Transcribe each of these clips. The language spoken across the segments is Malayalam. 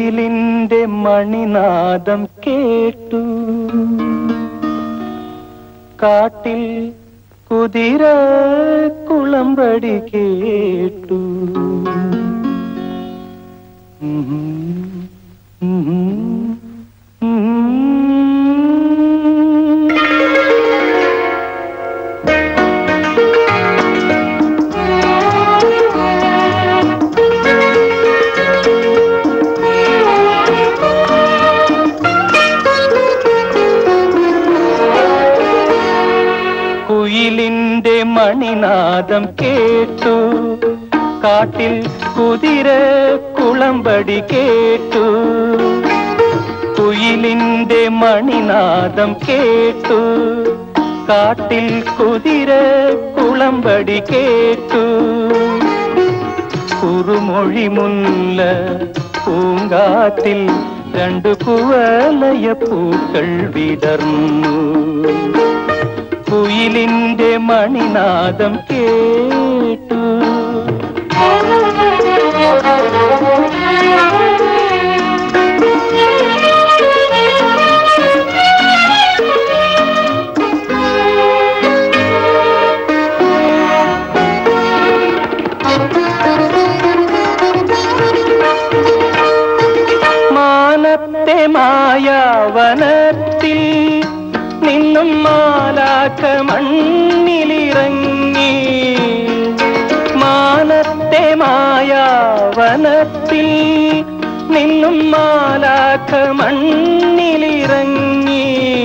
കുയിലിന്റെ മണിനാദം കേട്ടു കാട്ടിൽ കുതിര കുളമ്പടി കേട്ടു ഉം, ഉം, ഉം. കുയിലിന്റെ മണിനാദം കേട്ടു കാട്ടിൽ കുതിര കുളമ്പടി കേട്ടു കുയിലിന്റെ മണിനാദം കേട്ടു കാട്ടിൽ കുതിര കുളമ്പടി കേട്ടു കുറുമൊഴി മുല്ല പൂങ്കാറ്റിൽ രണ്ടു കുവലയ പൂക്കൾ വിടർന്നു കുയിലിന്റെ മണിനാദം കേട്ടു മാനത്തെ മായാവനത്തിൽ നിന്നും മാലാക്ക മണ്ണിലിറങ്ങി മാനത്തെ മായാവനത്തിൽ നിന്നും മാലാക്ക മണ്ണിലിറങ്ങി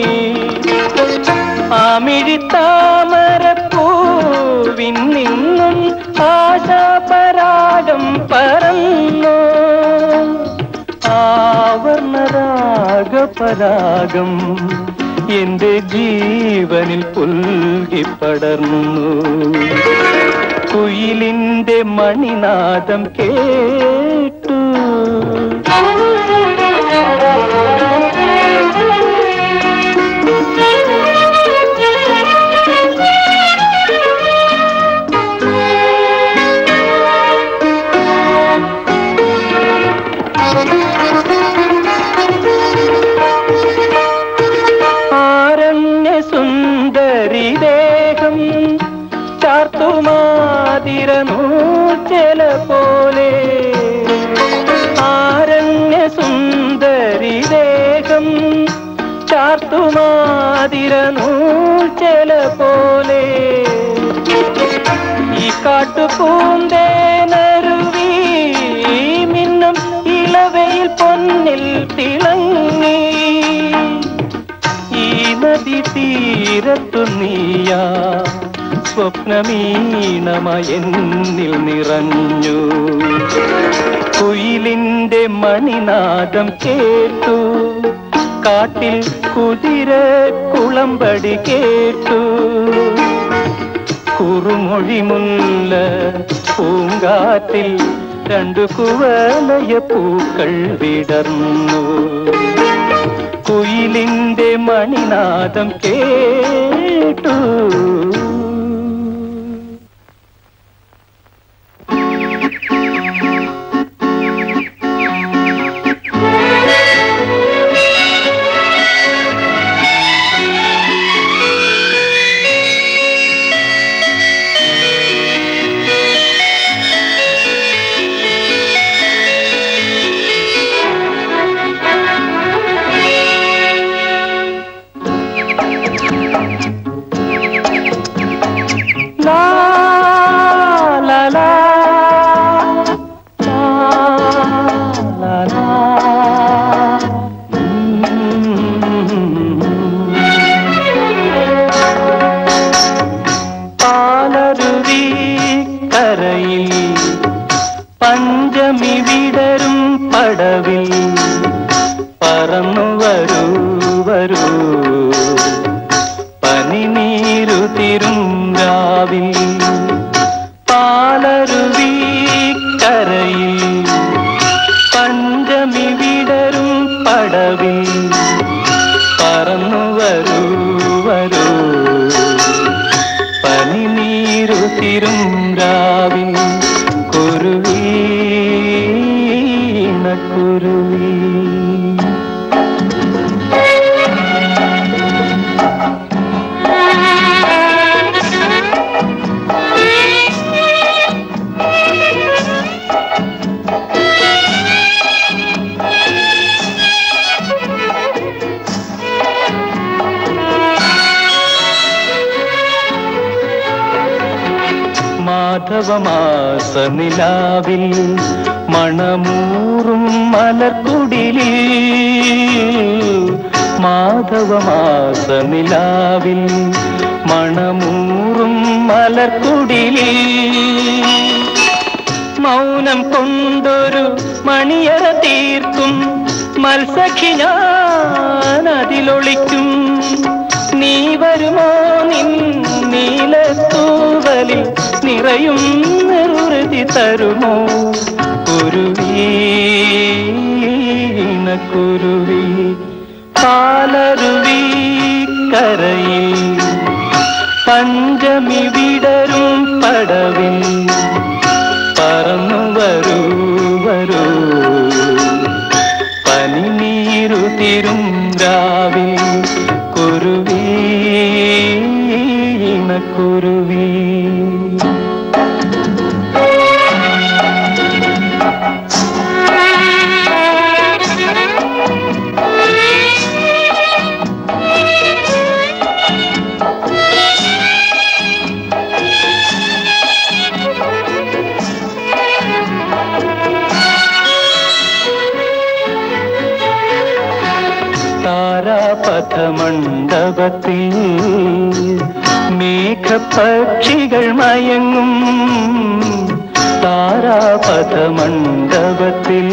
ആമിഴിത്താമരപ്പൂവിൻ നിന്നും ആശാപരാഗം പറന്നു ആവർണരാഗപരാഗം എന്റെ ജീവനിൽ പുൽകിപ്പടർന്നു കുയിലിന്റെ മണിനാദം കേട്ടു ആരണ്യ സുന്ദരി ദേഹം ചാർത്തുമാതിര നൂച്ചല പോലെ ആരണ്യ സുന്ദരി ദേഹം ചാർത്തുമാതിര നൂച്ചല പോലെ ഈ കാട്ടുപൂന്തേനരുവി മിന്നും ഇളവയിൽ പൊന്നിൽ തിളങ്ങി ഈ നദി തീരത്തു നീയാ സ്വപ്നമീണമായി എന്നിൽ നിറഞ്ഞു കുയിലിന്റെ മണിനാദം കേട്ടു കാട്ടിൽ കുതിര കുളമ്പടി കേട്ടു കുറുമൊഴി മുല്ല പൂങ്കാറ്റിൽ രണ്ടു കുവലയ പൂക്കൾ വിടർന്നു കുയിലിന്റെ മണിനാദം കേട്ടു ലാ ലാ ലാ ലാ ലാ ലാ പാലരുവി കരയിൽ പഞ്ചമി വിടരും പടവിൽ പറന്നു വരൂ വരൂ പനിനീരു തിരും രാവിൽ പാലരുവി കരയിൽ പഞ്ചമി വിടരും പടവിൽ പറന്നു വരൂ വരൂ പനിനീരു തിരും രാവിൽ കുരുവീണ കുരുവീ മാധവമാസ നിലാവിൽ മണമൂറും മലർക്കുടിലിൽ മാധവമാസ നിലാവിൽ മണമൂറും മലർക്കുടിലിൽ മൗനം കൊണ്ടൊരു മണിയറ തീർക്കും മത്സഖി ഞാൻ അതിലൊളിക്കും നീ വരുമോ നിൻ നീലത്തൂവലിൽ നിറയും നിർവൃതി തരുമോ കുരുവീണ കുരുവി പാലരുവി കരയിൽ പഞ്ചമി വിടരും പടവിൽ പറന്നു വരൂ വരൂ പനിനീരു തിരും രാവിൽ കുരുവീണ കുരുവീ താരാപഥമണ്ഡപത്തിൽ മേഘപക്ഷികൾ മയങ്ങും താരാപഥമണ്ഡപത്തിൽ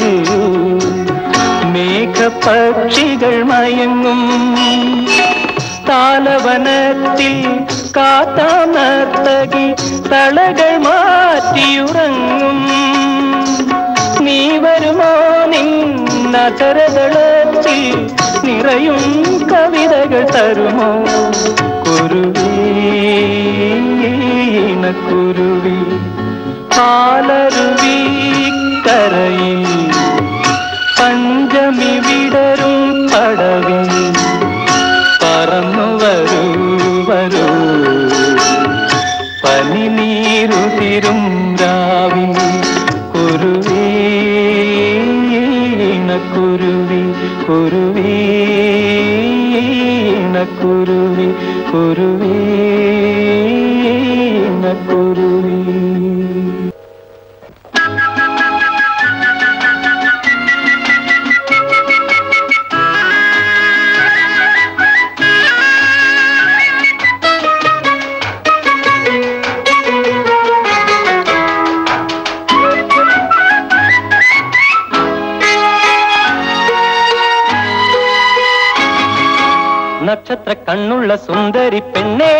മേഘപക്ഷികൾ മയങ്ങും താലവനത്തിൽ കാത്താനർത്തകി തളകൾ മാറ്റിയുറങ്ങും നീ വരുമോ നിന്നതരകളത്തിൽ നിറയും കവിതകൾ തരുമോ കുരുവീണ കുരുവി പാലരുവി കരയിൽ പഞ്ചമി വിടരും പടവിൽ പറന്നു വരൂ വരൂ പനിനീരു തിരും രാവിൽ കുരുവീണ കുരുവി കുരുവീണ കുരുവി കുരുവീണ കുരുവി നക്ഷത്ര കണ്ണുള്ള സുന്ദരി പെണ്ണേ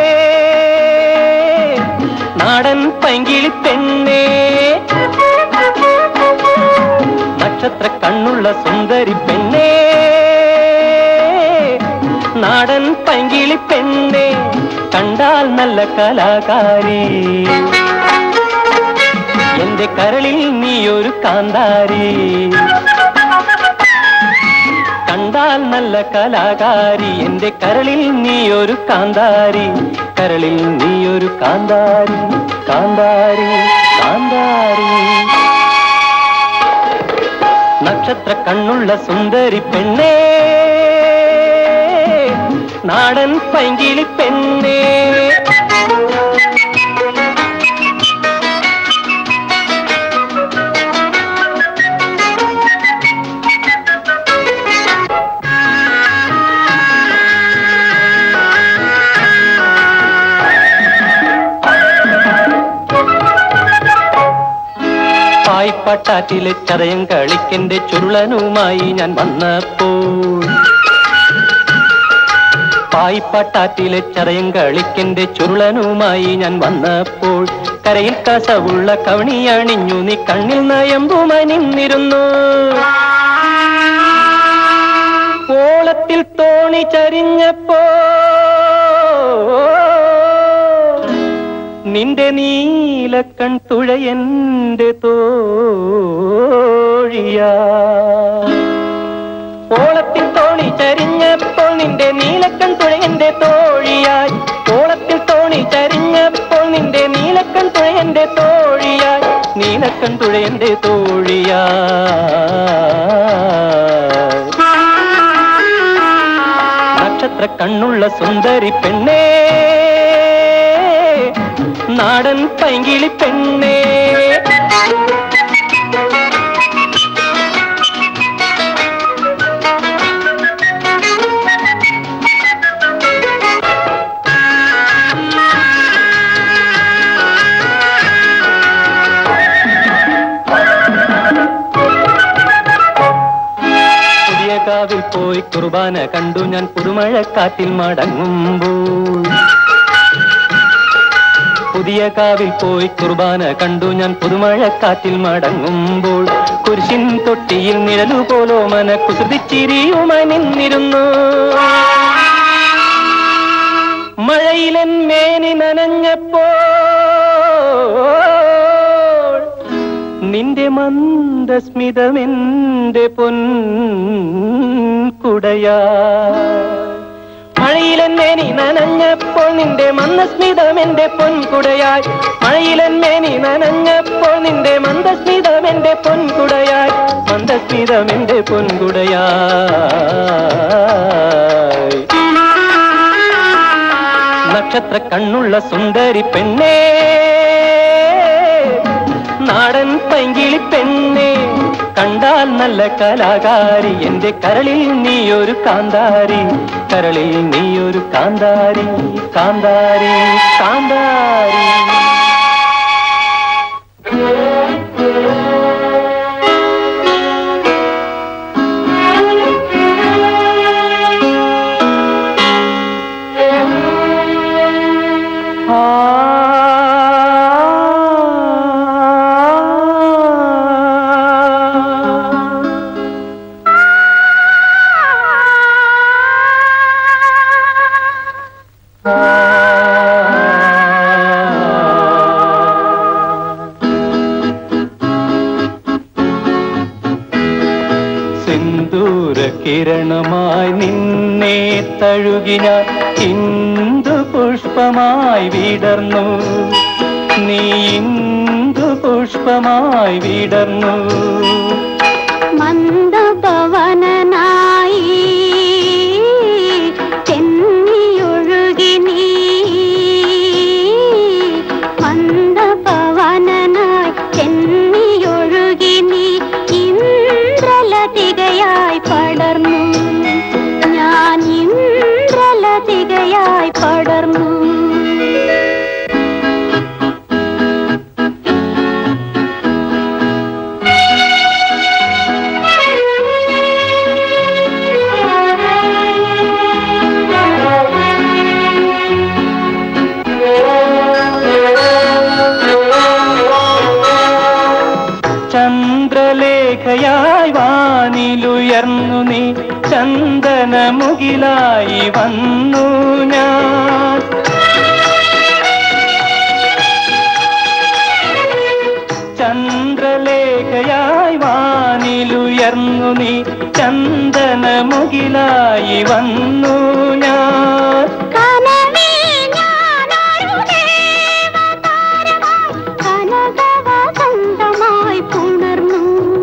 നാടൻ പൈങ്കിളി പെണ്ണേ നക്ഷത്ര കണ്ണുള്ള സുന്ദരി പെണ്ണേ നാടൻ പൈങ്കിളി പെണ്ണേ കണ്ടാൽ നല്ല കലാകാരി എന്റെ കരളിൽ നീയൊരു കാന്താരി കണ്ടാൽ നല്ല കലാകാരി എന്റെ കരളിൽ നീയൊരു കാന്താരി കരളിൽ നീയൊരു കാന്താരി കാന്താരി കാന്താരി നക്ഷത്ര കണ്ണുള്ള സുന്ദരി പെണ്ണേ നാടൻ പൈങ്കിളി പെണ്ണേ പായ്പട്ടാറ്റിലെ ചതയം കളിക്കെന്റെ ചുരുളനുമായി ഞാൻ വന്നപ്പോൾ പായ്പട്ടാറ്റിലെ ചതയം കളിക്കെന്റെ ചുരുളനുമായി ഞാൻ വന്നപ്പോൾ കരയിൽ കസവുള്ള കവണിയണിഞ്ഞു നീ കണ്ണിൽ നയമ്പുമനിന്നിരുന്നു ഓളത്തിൽ തോണി ചരിഞ്ഞപ്പോ നിന്റെ നീലക്കൺ തുഴയന്റെ തോഴിയാ ഓളത്തിൽ തോണി ചരിഞ്ഞപ്പോൾ നിന്റെ നീലക്കൺ തുഴയന്റെ തോഴിയായി ഓളത്തിൽ തോണി ചരിഞ്ഞപ്പോൾ നിന്റെ നീലക്കൺ തുഴയന്റെ തോഴിയായി നീലക്കൺ തുഴയന്റെ തോഴിയായി നക്ഷത്ര കണ്ണുള്ള സുന്ദരി പെണ്ണേ നാടൻ പൈങ്കിളി പെണ്ണേ പുതിയ കാവിൽ പോയി കുർബാന കണ്ടു ഞാൻ പുതുമഴക്കാറ്റിൽ മടങ്ങുമ്പോൾ പുതിയ കാവിൽ പോയി കുർബാന കണ്ടു ഞാൻ പുതുമഴക്കാറ്റിൽ മടങ്ങുമ്പോൾ കുരിശിൻ തൊട്ടിയിൽ നിഴലു പോലോ മന കുസൃതിച്ചിരിയുമായി നിന്നിരുന്നു മഴയിലൻ മേനി നനഞ്ഞപ്പോൾ നിന്റെ മന്ദസ്മിതമെന്റെ പൊൻ കുടയാ മഴയിലെന്നേനി നനഞ്ഞപ്പോൾ നിന്റെ മന്ദസ്മിതമെന്റെ പൊൻകുടയായി മഴയിലെന്നേനി നനഞ്ഞപ്പോൾ നിന്റെ മന്ദസ്മിതമെന്റെ പൊൻകുടയായി മന്ദസ്മിതമെന്റെ പൊൻകുടയായി നക്ഷത്ര കണ്ണുള്ള സുന്ദരി പെണ്ണേ നാടൻ പൈങ്കിളി പെണ്ണേ കണ്ടാൽ നല്ല കലാകാരി എന്റെ കരളിൽ നീയൊരു കാന്താരി കരളിൽ നീയൊരു കാന്താരി കാന്താരി കാന്താരി സിന്ദൂര കിരണമായി നിന്നെ തഴുകി ഞാൻ ഇന്ദു പുഷ്പമായി വിടർന്നു നീ ഇന്ദു പുഷ്പമായി വിടർന്നു മന്ദപവനനായി ചെന്നിയൊഴുകി നീ മന്ദപവനനായി ചെന്നിയൊഴുകി നീ ഇന്ദ്രലതികയായി പടർന്നു ഞാൻ ഇന്ദ്രലതികയായി പടർന്നു ചന്ദ്രലേഖയായി വാനിലുയർന്നു നീ ചന്ദനമുകിലായി വന്നു ഞാൻ ചന്ദ്രലേഖയായി വാനിലുയർന്നു നീ ചന്ദനമുകിലായി വന്നു ഞാൻ കനവിൽ ഞാനൊരു ദേവതാരമായി കനകവസന്തമായി പുണർന്നു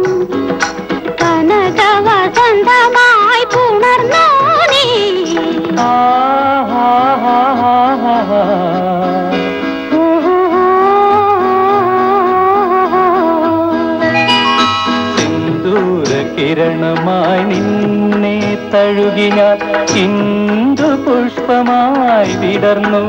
കനകവസന്തമായി പുണർന്നു നീ സിന്ദൂര കിരണമായി നിന്നെ തഴുകി ഞാൻ ഇന്ദു പുഷ്പമായി വിടർന്നു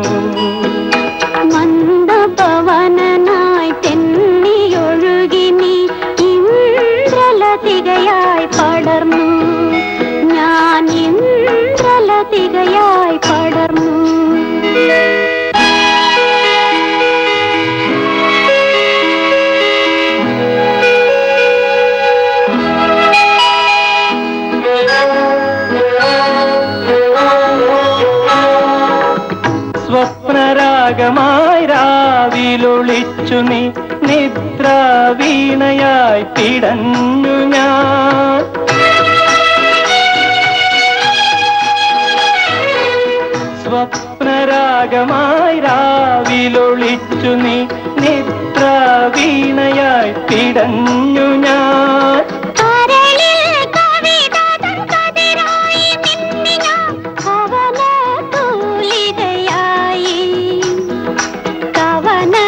മന്ദപവനനായി തെന്നിയൊഴുകി നീ ഇന്ദ്രലതികയായി പടർന്നു ഞാൻ ഇന്ദ്രലതികയായി പടർന്നു സ്വപ്നരാഗമായി രാവിലൊളിച്ചു നീ നിദ്ര വീണയായി പിടഞ്ഞു ഞാൻ സ്വപ്നരാഗമായി രാവിലൊളിച്ചു നീ നിദ്ര വീണയായി പിടഞ്ഞു ഞാൻ കരളിൽ കവിതതൻ കതിരായി മിന്നി ഞാൻ കവന തൂലികയായി കവന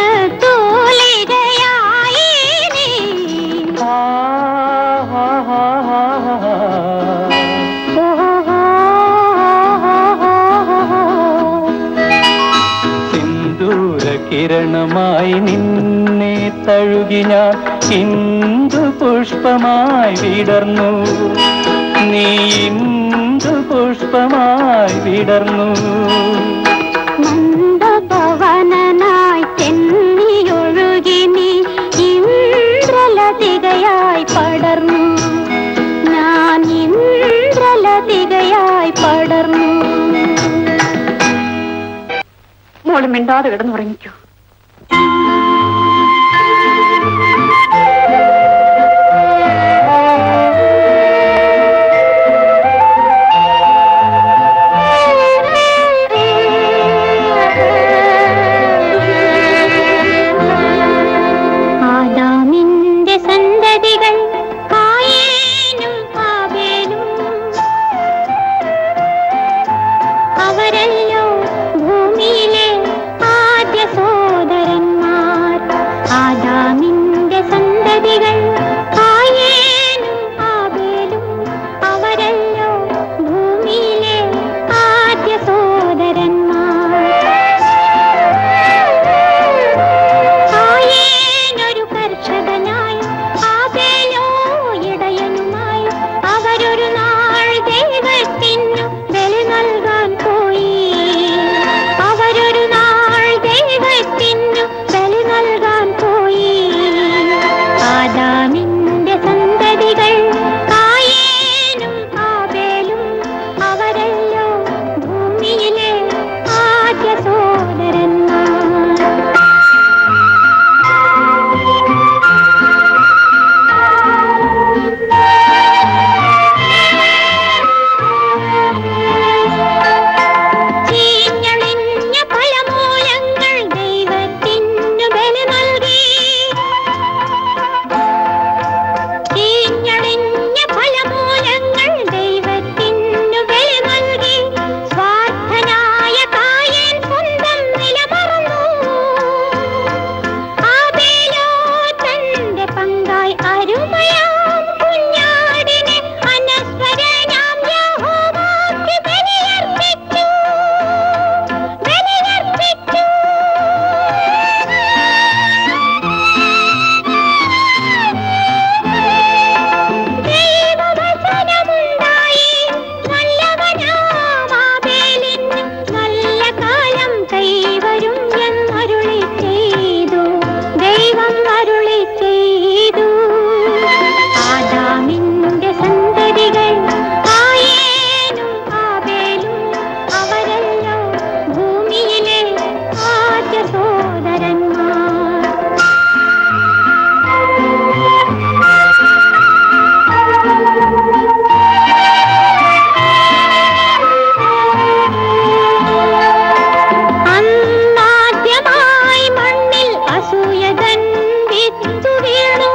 കിരണമായി നിന്നെ തഴുകി ഞാൻ ഇന്ദു പുഷ്പമായി വിടർന്നു നീ ഇന്ദു പുഷ്പമായി വിടർന്നു മന്ദപവനനായി തെന്നിയൊഴുകി നീ ഇന്ദ്രലതികയായി പടർന്നു ഞാൻ ഇന്ദ്രലതികയായി പടർന്നു മോള് മിണ്ടാതെ കിടന്നുറങ്ങിക്കോ ആദാമിന്റെ സന്തതികൾ കായേനും ആബേലും അവരല്ലോ ഭൂമിയിലെ ആദ്യ സോദരന്മാർ ആദാമിന്റെ സന്തതികൾ കായേനും ആബേലും അവരല്ലോ ഭൂമിയിലെ ആദ്യ സോദരന്മാർ കായേനൊരു കർഷകനായി ആബേലോ ഇടയനുമായി അവരൊരു നാൾ ദൈവത്തിനു ബലി നൽകാൻ പോയി അവരൊരു നാൾ ദൈവത്തിനു ബലി നൽകാൻ പോയി ആദാമിന്റെ സന്തതികൾ കായേനും ആബേലും അവരല്ലോ ഭൂമിയിലെ ആദ്യ സോദരന്മാർ ചീഞ്ഞളിഞ്ഞ ഫലമൂലങ്ങൾ ദൈവത്തിനു ബലി നൽകി ചീഞ്ഞളിഞ്ഞ ഫലമൂലങ്ങൾ ദൈവത്തിനു ബലി നൽകി സ്വാർത്ഥനായ കായൻ സ്വന്തം നിലമറന്നു ആബേലോ തന്റെ പങ്കായി അരുമയാം കുഞ്ഞാടിനെ അനശ്വരനാം യഹോവാക്ക് ബലിയർപ്പിച്ചു ബലിയർപ്പിച്ചു ദൈവവചനമുണ്ടായി നല്ലവനാം ആബേലിന് നല്ല കാലം കൈവരും എന്നരുളി ചെയ്തു ദൈവം അരുളി ചെയ്തു ആദാമിന്റെ സന്തതികൾ കായേനും ആബേലും അവരല്ലോ ഭൂമിയിലെ ആദ്യ സോദരന്മാർ അന്നാദ്യമായി മണ്ണിൽ അസൂയതൻ വിത്തു വീണു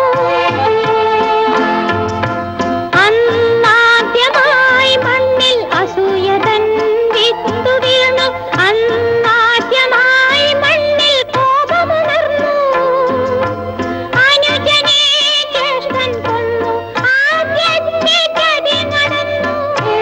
അന്നാദ്യമായി മണ്ണിൽ അസൂയതൻ വിത്തു വീണു അന്നാദ്യമായി മണ്ണിൽ കോപമുണർന്നു അനുജനെ ജ്യേഷ്ഠൻ കൊന്നു ആദ്യത്തെ ചതി നടന്നു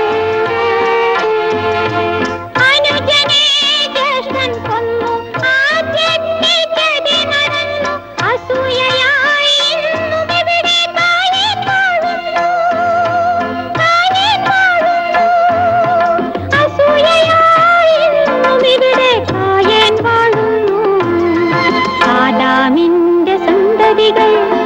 അനുജനെ ജ്യേഷ്ഠൻ കൊന്നു ആദ്യത്തെ ചതി നടന്നു അസൂയയായി ഇന്നും ഇവിടെ കായൻ വാഴുന്നു കായൻ വാഴുന്നു അസൂയയായി ഇന്നും ഇവിടെ കായൻ വാഴുന്നു ആദാമിന്റെ സന്തതികൾ